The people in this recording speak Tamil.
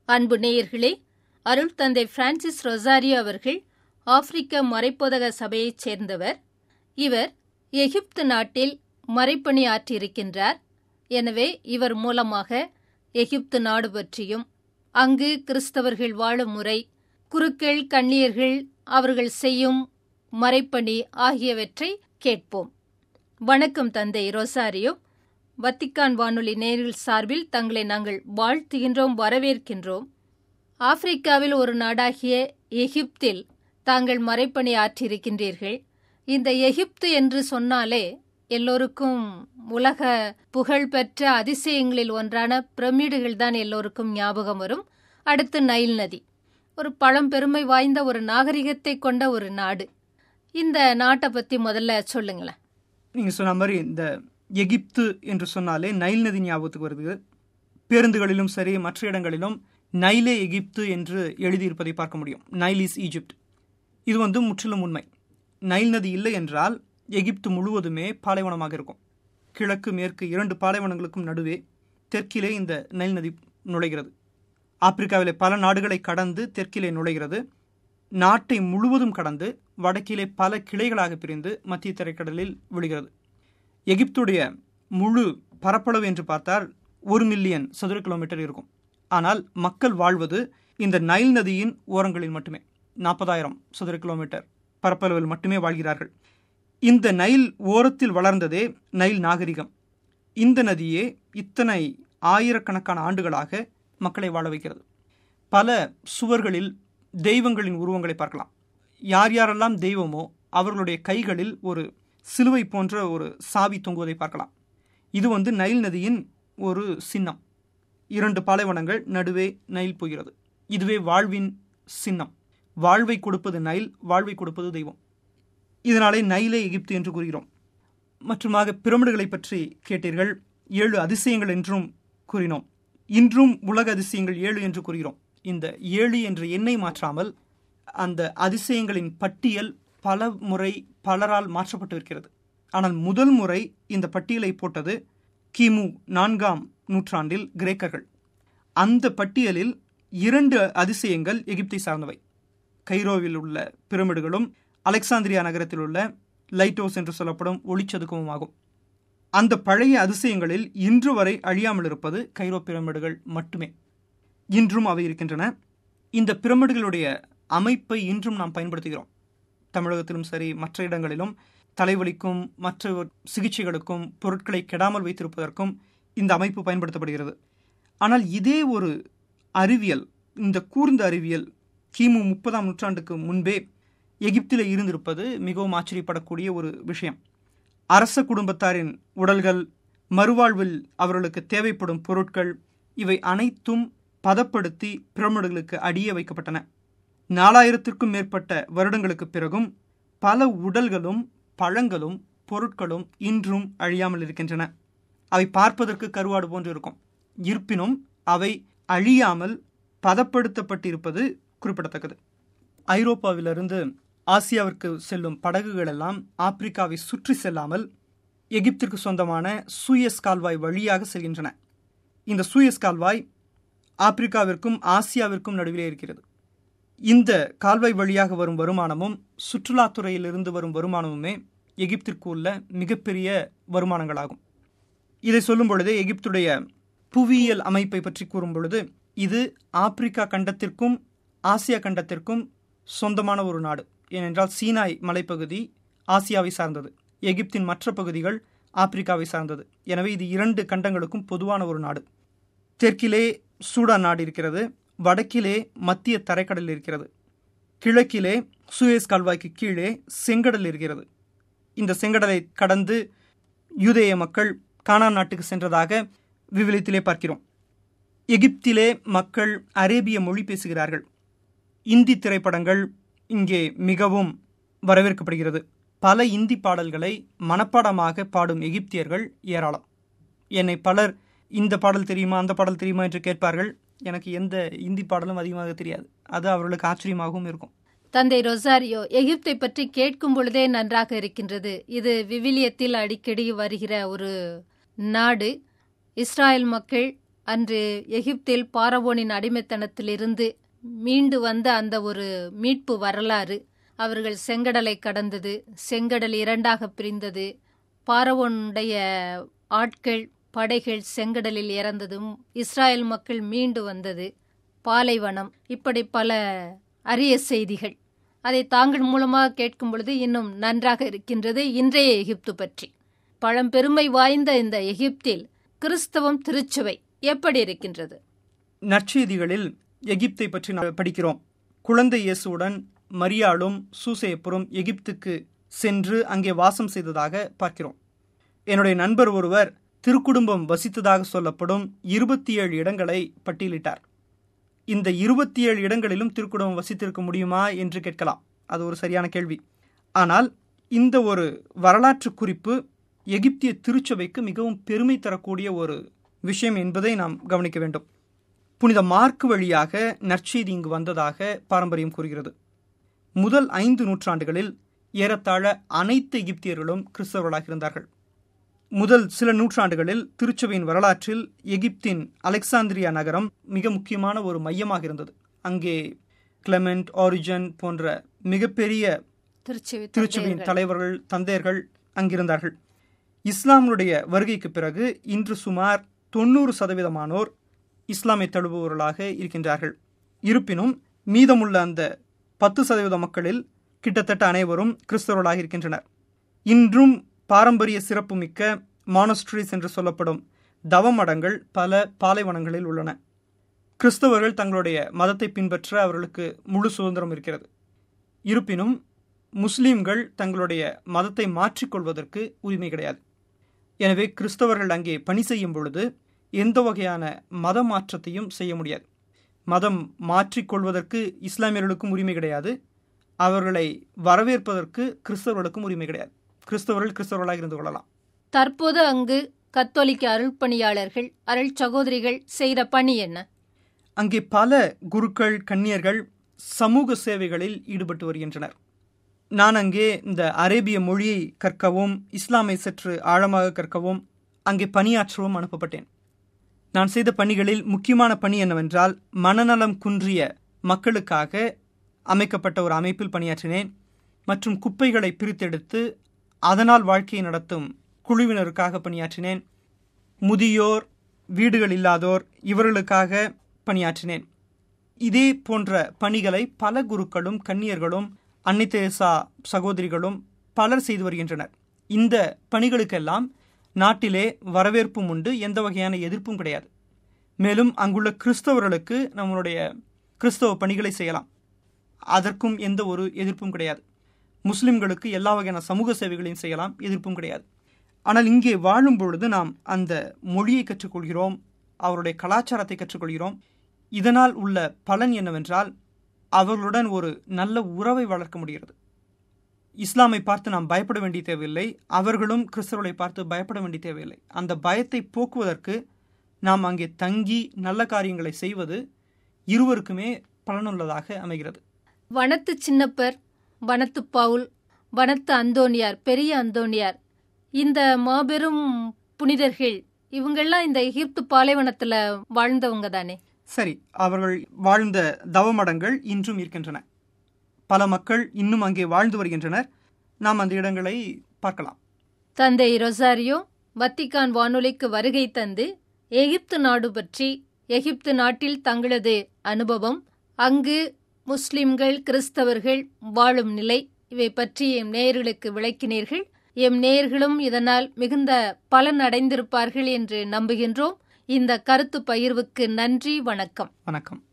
அன்பு நேயர்களே அருள் தந்தை பிரான்சிஸ் ரொசாரியோ அவர்கள் ஆப்பிரிக்க மறைப்போதக சபையைச் சேர்ந்தவர் இவர் எகிப்து நாட்டில் மறைப்பணி ஆற்றியிருக்கின்றார் எனவே இவர் மூலமாக எகிப்து நாடு பற்றியும் அங்கு கிறிஸ்தவர்கள் வாழும் முறை குருக்கள் கண்ணியர்கள் அவர்கள் செய்யும் மறைப்பணி ஆகியவற்றை கேட்போம் வணக்கம் தந்தை ரொசாரியோ வத்திக்கான் வானொலி நேரில் சார்பில் தங்களை நாங்கள் வாழ்த்துகின்றோம் வரவேற்கின்றோம் ஆப்பிரிக்காவில் ஒரு நாடாகிய எகிப்தில் தாங்கள் மறைப்பணி ஆற்றியிருக்கின்றீர்கள் இந்த எகிப்து என்று சொன்னாலே எல்லோருக்கும் உலக புகழ்பெற்ற அதிசயங்களில் ஒன்றான பிரமிடுகள் தான் எல்லோருக்கும் ஞாபகம் வரும் அடுத்து நைல் நதி ஒரு பழம்பெருமை வாய்ந்த ஒரு நாகரிகத்தை கொண்ட ஒரு நாடு இந்த நாட்டை பற்றி முதல்ல சொல்லுங்களேன் நீங்கள் சொன்ன மாதிரி இந்த எகிப்து என்று சொன்னாலே நைல் நதி ஞாபகத்துக்கு வருது பேருந்துகளிலும் சரி மற்ற இடங்களிலும் நைலே எகிப்து என்று எழுதியிருப்பதை பார்க்க முடியும் நைல் இஸ் ஈஜிப்ட் இது வந்து முற்றிலும் உண்மை நைல் நதி இல்லை என்றால் எகிப்து முழுவதுமே பாலைவனமாக இருக்கும் கிழக்கு மேற்கு இரண்டு பாலைவனங்களுக்கும் நடுவே தெற்கிலே இந்த நைல் நதி நுழைகிறது ஆப்பிரிக்காவிலே பல நாடுகளை கடந்து தெற்கிலே நுழைகிறது நாட்டை முழுவதும் கடந்து வடக்கிலே பல கிளைகளாக பிரிந்து மத்திய தரைக்கடலில் விழுகிறது எகிப்துடைய முழு பரப்பளவு என்று பார்த்தால் ஒரு மில்லியன் சதுர கிலோமீட்டர் இருக்கும் ஆனால் மக்கள் வாழ்வது இந்த நைல் நதியின் ஓரங்களில் மட்டுமே நாற்பதாயிரம் சதுர கிலோமீட்டர் பரப்பளவில் மட்டுமே வாழ்கிறார்கள் இந்த நைல் ஓரத்தில் வளர்ந்ததே நைல் நாகரிகம் இந்த நதியே இத்தனை ஆயிரக்கணக்கான ஆண்டுகளாக மக்களை வாழ வைக்கிறது பல சுவர்களில் தெய்வங்களின் உருவங்களை பார்க்கலாம் யார் யாரெல்லாம் தெய்வமோ அவர்களுடைய கைகளில் ஒரு சிலுவை போன்ற ஒரு சாவி தொங்குவதை பார்க்கலாம் இது வந்து நைல் நதியின் ஒரு சின்னம் இரண்டு பாலைவனங்கள் நடுவே நைல் போகிறது இதுவே வாழ்வின் சின்னம் வாழ்வை கொடுப்பது நைல் வாழ்வை கொடுப்பது தெய்வம் இதனாலே நைலே எகிப்து என்று கூறுகிறோம் மற்றுமாக பிரமிடுகளை பற்றி கேட்டீர்கள் ஏழு அதிசயங்கள் என்றும் கூறினோம் இன்றும் உலக அதிசயங்கள் ஏழு என்று கூறுகிறோம் இந்த ஏழு என்ற எண்ணை மாற்றாமல் அந்த அதிசயங்களின் பட்டியல் பல முறை பலரால் மாற்றப்பட்டு இருக்கிறது ஆனால் முதல் முறை இந்த பட்டியலை போட்டது கிமு நான்காம் நூற்றாண்டில் கிரேக்கர்கள் அந்த பட்டியலில் இரண்டு அதிசயங்கள் எகிப்தை சார்ந்தவை கைரோவில் உள்ள பிரமிடுகளும் அலெக்சாந்திரியா நகரத்தில் உள்ள லைட்டோஸ் என்று சொல்லப்படும் ஒளிச்சதுக்கமும் ஆகும் அந்த பழைய அதிசயங்களில் இன்று வரை அழியாமல் இருப்பது கைரோ பிரமிடுகள் மட்டுமே இன்றும் அவை இருக்கின்றன இந்த பிரமிடுகளுடைய அமைப்பை இன்றும் நாம் பயன்படுத்துகிறோம் தமிழகத்திலும் சரி மற்ற இடங்களிலும் தலைவலிக்கும் மற்ற சிகிச்சைகளுக்கும் பொருட்களை கெடாமல் வைத்திருப்பதற்கும் இந்த அமைப்பு பயன்படுத்தப்படுகிறது ஆனால் இதே ஒரு அறிவியல் இந்த கூர்ந்த அறிவியல் கிமு முப்பதாம் நூற்றாண்டுக்கு முன்பே எகிப்தில் இருந்திருப்பது மிகவும் ஆச்சரியப்படக்கூடிய ஒரு விஷயம் அரச குடும்பத்தாரின் உடல்கள் மறுவாழ்வில் அவர்களுக்கு தேவைப்படும் பொருட்கள் இவை அனைத்தும் பதப்படுத்தி பிரமிடுகளுக்கு அடியே வைக்கப்பட்டன நாலாயிரத்திற்கும் மேற்பட்ட வருடங்களுக்கு பிறகும் பல உடல்களும் பழங்களும் பொருட்களும் இன்றும் அழியாமல் இருக்கின்றன அவை பார்ப்பதற்கு கருவாடு போன்று இருக்கும் இருப்பினும் அவை அழியாமல் பதப்படுத்தப்பட்டிருப்பது குறிப்பிடத்தக்கது ஐரோப்பாவிலிருந்து ஆசியாவிற்கு செல்லும் படகுகள் எல்லாம் ஆப்பிரிக்காவை சுற்றி செல்லாமல் எகிப்திற்கு சொந்தமான சூயஸ் கால்வாய் வழியாக செல்கின்றன இந்த சூயஸ் கால்வாய் ஆப்பிரிக்காவிற்கும் ஆசியாவிற்கும் நடுவிலே இருக்கிறது இந்த கால்வாய் வழியாக வரும் வருமானமும் சுற்றுலாத்துறையிலிருந்து வரும் வருமானமுமே எகிப்திற்கு உள்ள மிகப்பெரிய வருமானங்களாகும் இதை சொல்லும் பொழுதே எகிப்துடைய புவியியல் அமைப்பை பற்றி கூறும் பொழுது இது ஆப்பிரிக்கா கண்டத்திற்கும் ஆசியா கண்டத்திற்கும் சொந்தமான ஒரு நாடு ஏனென்றால் சீனாய் மலைப்பகுதி ஆசியாவை சார்ந்தது எகிப்தின் மற்ற பகுதிகள் ஆப்பிரிக்காவை சார்ந்தது எனவே இது இரண்டு கண்டங்களுக்கும் பொதுவான ஒரு நாடு தெற்கிலே சூடான் நாடு இருக்கிறது வடக்கிலே மத்திய தரைக்கடல் இருக்கிறது கிழக்கிலே சுயேஸ் கால்வாய்க்கு கீழே செங்கடல் இருக்கிறது இந்த செங்கடலை கடந்து யூதேய மக்கள் கானான் நாட்டுக்கு சென்றதாக விவிலியத்திலே பார்க்கிறோம் எகிப்திலே மக்கள் அரேபிய மொழி பேசுகிறார்கள் இந்தி திரைப்படங்கள் இங்கே மிகவும் வரவேற்கப்படுகிறது பல இந்தி பாடல்களை மனப்பாடமாக பாடும் எகிப்தியர்கள் ஏராளம் என்னை பலர் இந்த பாடல் தெரியுமா அந்த பாடல் தெரியுமா என்று கேட்பார்கள் எனக்கு எந்த இந்தி பாடலும் அதிகமாக தெரியாது அது அவர்களுக்கு ஆச்சரியமாகவும் இருக்கும் தந்தை ரொசாரியோ எகிப்தை பற்றி கேட்கும் பொழுதே நன்றாக இருக்கின்றது இது விவிலியத்தில் அடிக்கடி வருகிற ஒரு நாடு இஸ்ராயல் மக்கள் அன்று எகிப்தில் பாரவோனின் அடிமைத்தனத்திலிருந்து மீண்டு வந்த அந்த ஒரு மீட்பு வரலாறு அவர்கள் செங்கடலை கடந்தது செங்கடல் இரண்டாக பிரிந்தது பாரவோனுடைய ஆட்கள் படைகள் செங்கடலில் இறந்ததும் இஸ்ராயல் மக்கள் மீண்டு வந்தது பாலைவனம் இப்படி பல அரிய செய்திகள் அதை தாங்கள் மூலமாக கேட்கும் பொழுது இன்னும் நன்றாக இருக்கின்றது இன்றைய எகிப்து பற்றி பழம்பெருமை வாய்ந்த இந்த எகிப்தில் கிறிஸ்தவம் திருச்சுவை எப்படி இருக்கின்றது நற்செய்திகளில் எகிப்தை பற்றி நாம் படிக்கிறோம் குழந்தை இயேசுவுடன் மரியாளும் சூசேப்பரும் எகிப்துக்கு சென்று அங்கே வாசம் செய்ததாக பார்க்கிறோம் என்னுடைய நண்பர் ஒருவர் திருக்குடும்பம் வசித்ததாக சொல்லப்படும் இருபத்தி ஏழு இடங்களை பட்டியலிட்டார் இந்த இருபத்தி ஏழு இடங்களிலும் திருக்குடும்பம் வசித்திருக்க முடியுமா என்று கேட்கலாம் அது ஒரு சரியான கேள்வி ஆனால் இந்த ஒரு வரலாற்று குறிப்பு எகிப்திய திருச்சபைக்கு மிகவும் பெருமை தரக்கூடிய ஒரு விஷயம் என்பதை நாம் கவனிக்க வேண்டும் புனித மார்க் வழியாக நற்செய்தி இங்கு வந்ததாக பாரம்பரியம் கூறுகிறது முதல் ஐந்து நூற்றாண்டுகளில் ஏறத்தாழ அனைத்து எகிப்தியர்களும் கிறிஸ்தவர்களாக இருந்தார்கள் முதல் சில நூற்றாண்டுகளில் திருச்சபையின் வரலாற்றில் எகிப்தின் அலெக்சாந்திரியா நகரம் மிக முக்கியமான ஒரு மையமாக இருந்தது அங்கே கிளமெண்ட் ஆரிஜன் போன்ற மிகப்பெரிய திருச்சுவை திருச்சபையின் தலைவர்கள் தந்தையர்கள் அங்கிருந்தார்கள் இஸ்லாமுடைய வருகைக்கு பிறகு இன்று சுமார் தொண்ணூறு சதவீதமானோர் இஸ்லாமை தழுவுபவர்களாக இருக்கின்றார்கள் இருப்பினும் மீதமுள்ள அந்த பத்து சதவீத மக்களில் கிட்டத்தட்ட அனைவரும் கிறிஸ்தவர்களாக இருக்கின்றனர் இன்றும் பாரம்பரிய சிறப்புமிக்க மானஸ்ட்ரிஸ் என்று சொல்லப்படும் தவமடங்கள் பல பாலைவனங்களில் உள்ளன கிறிஸ்தவர்கள் தங்களுடைய மதத்தை பின்பற்ற அவர்களுக்கு முழு சுதந்திரம் இருக்கிறது இருப்பினும் முஸ்லிம்கள் தங்களுடைய மதத்தை மாற்றிக்கொள்வதற்கு உரிமை கிடையாது எனவே கிறிஸ்தவர்கள் அங்கே பணி செய்யும் பொழுது எந்த வகையான மத மாற்றத்தையும் செய்ய முடியாது மதம் மாற்றிக்கொள்வதற்கு இஸ்லாமியர்களுக்கும் உரிமை கிடையாது அவர்களை வரவேற்பதற்கு கிறிஸ்தவர்களுக்கும் உரிமை கிடையாது கிறிஸ்தவர்கள் கிறிஸ்தவர்களாக இருந்து கொள்ளலாம் தற்போது அங்கு கத்தோலிக்க அருள்பணியாளர்கள் அருள் சகோதரிகள் செய்கிற பணி என்ன அங்கே பல குருக்கள் கன்னியர்கள் சமூக சேவைகளில் ஈடுபட்டு வருகின்றனர் நான் அங்கே இந்த அரேபிய மொழியை கற்கவும் இஸ்லாமை சற்று ஆழமாக கற்கவும் அங்கே பணியாற்றவும் அனுப்பப்பட்டேன் நான் செய்த பணிகளில் முக்கியமான பணி என்னவென்றால் மனநலம் குன்றிய மக்களுக்காக அமைக்கப்பட்ட ஒரு அமைப்பில் பணியாற்றினேன் மற்றும் குப்பைகளை பிரித்தெடுத்து அதனால் வாழ்க்கையை நடத்தும் குழுவினருக்காக பணியாற்றினேன் முதியோர் வீடுகள் இல்லாதோர் இவர்களுக்காக பணியாற்றினேன் இதே போன்ற பணிகளை பல குருக்களும் கன்னியர்களும் அன்னை தெரசா சகோதரிகளும் பலர் செய்து வருகின்றனர் இந்த பணிகளுக்கெல்லாம் நாட்டிலே வரவேற்பும் உண்டு எந்த வகையான எதிர்ப்பும் கிடையாது மேலும் அங்குள்ள கிறிஸ்தவர்களுக்கு நம்மளுடைய கிறிஸ்தவ பணிகளை செய்யலாம் அதற்கும் எந்த ஒரு எதிர்ப்பும் கிடையாது முஸ்லிம்களுக்கு எல்லா வகையான சமூக சேவைகளையும் செய்யலாம் எதிர்ப்பும் கிடையாது ஆனால் இங்கே வாழும் பொழுது நாம் அந்த மொழியை கற்றுக்கொள்கிறோம் அவருடைய கலாச்சாரத்தை கற்றுக்கொள்கிறோம் இதனால் உள்ள பலன் என்னவென்றால் அவர்களுடன் ஒரு நல்ல உறவை வளர்க்க முடிகிறது இஸ்லாமை பார்த்து நாம் பயப்பட வேண்டிய தேவையில்லை அவர்களும் கிறிஸ்தவர்களை பார்த்து பயப்பட வேண்டிய தேவையில்லை அந்த பயத்தை போக்குவதற்கு நாம் அங்கே தங்கி நல்ல காரியங்களை செய்வது இருவருக்குமே பலனுள்ளதாக அமைகிறது வனத்து சின்னப்பர் வனத்து பவுல் வனத்து அந்தோனியார் பெரிய அந்தோனியார் இந்த மாபெரும் புனிதர்கள் இவங்கெல்லாம் இந்த எகிப்து பாலைவனத்துல வாழ்ந்தவங்க தானே சரி அவர்கள் வாழ்ந்த தவமடங்கள் இன்றும் இருக்கின்றன பல மக்கள் இன்னும் அங்கே வாழ்ந்து வருகின்றனர் நாம் அந்த இடங்களை பார்க்கலாம் தந்தை ரொசாரியோ வத்திக்கான் வானொலிக்கு வருகை தந்து எகிப்து நாடு பற்றி எகிப்து நாட்டில் தங்களது அனுபவம் அங்கு முஸ்லிம்கள் கிறிஸ்தவர்கள் வாழும் நிலை இவை பற்றி எம் நேயர்களுக்கு விளக்கினீர்கள் எம் நேயர்களும் இதனால் மிகுந்த பலன் அடைந்திருப்பார்கள் என்று நம்புகின்றோம் இந்த கருத்து பகிர்வுக்கு நன்றி வணக்கம் வணக்கம்